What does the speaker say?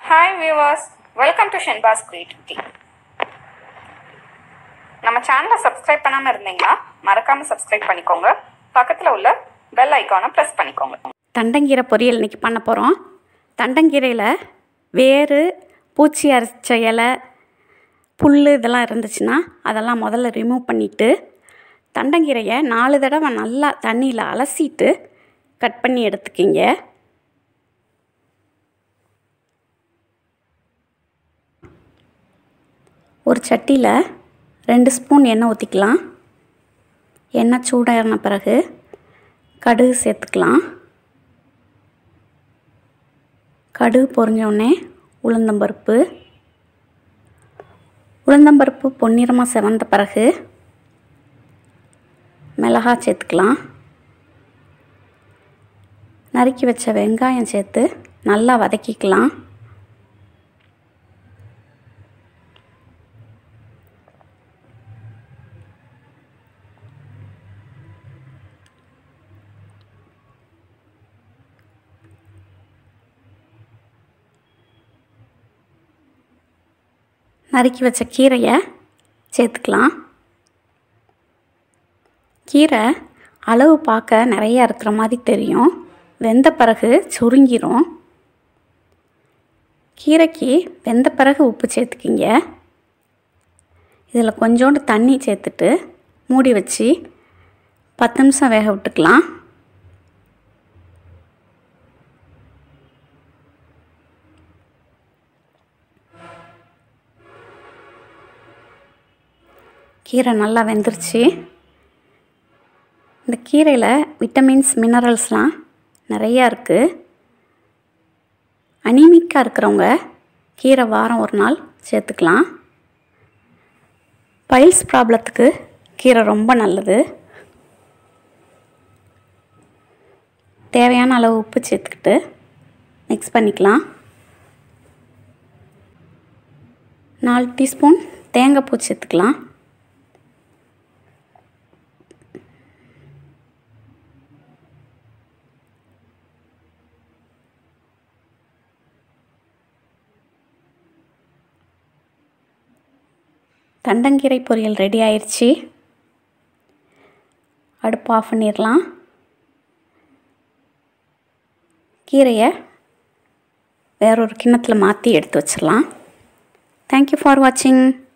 hi viewers welcome to ஷென்பாஸ் creativity நம்ம சேனலை சப்ஸ்கிரைப் பண்ணாமல் இருந்தீங்கன்னா மறக்காமல் சப்ஸ்கிரைப் பண்ணிக்கோங்க பக்கத்தில் உள்ள பெல் ஐக்கானை ப்ரெஸ் பண்ணிக்கோங்க தண்டங்கீரை பொரியல் இன்றைக்கி பண்ண போகிறோம் தண்டங்கீரையில் வேறு பூச்சி அரைச்ச இலை புல் இதெல்லாம் இருந்துச்சுன்னா அதெல்லாம் முதல்ல ரிமூவ் பண்ணிவிட்டு தண்டங்கீரையை நாலு தடவை நல்லா தண்ணியில் அலசிட்டு கட் பண்ணி எடுத்துக்கிங்க ஒரு சட்டியில் ரெண்டு ஸ்பூன் எண்ணெய் ஊற்றிக்கலாம் எண்ணெய் சூடான பிறகு கடுகு சேர்த்துக்கலாம் கடுகு பொரிஞ்சோடனே உளுந்தம்பருப்பு உளுந்தம்பருப்பு பொன்னிறமாக செவந்த பிறகு மிளகாய் சேர்த்துக்கலாம் நறுக்கி வச்ச வெங்காயம் சேர்த்து நல்லா வதக்கிக்கலாம் நறுக்கி வச்ச கீரையை சேர்த்துக்கலாம் கீரை அளவு பார்க்க நிறையா இருக்கிற மாதிரி தெரியும் வெந்த பிறகு சுருங்கிரும் கீரைக்கு வெந்த பிறகு உப்பு சேர்த்துக்கிங்க இதில் கொஞ்சோண்டு தண்ணி சேர்த்துட்டு மூடி வச்சு பத்து நிமிஷம் வேக விட்டுக்கலாம் கீரை நல்லா வெந்துருச்சு இந்த கீரையில் விட்டமின்ஸ் மினரல்ஸ்லாம் நிறையா இருக்குது அனிமிக்காக இருக்கிறவங்க கீரை வாரம் ஒரு நாள் சேர்த்துக்கலாம் பைல்ஸ் ப்ராப்ளத்துக்கு கீரை ரொம்ப நல்லது தேவையான அளவு உப்பு சேர்த்துக்கிட்டு மிக்ஸ் பண்ணிக்கலாம் நாலு டீஸ்பூன் தேங்காய் பூ சேர்த்துக்கலாம் தண்டங்கீரை பொரியல் ரெடி ஆயிடுச்சு அடுப்பு ஆஃப் பண்ணிடலாம் கீரையை வேறொரு கிண்ணத்தில் மாற்றி எடுத்து வச்சிடலாம் தேங்க்யூ ஃபார் வாட்சிங்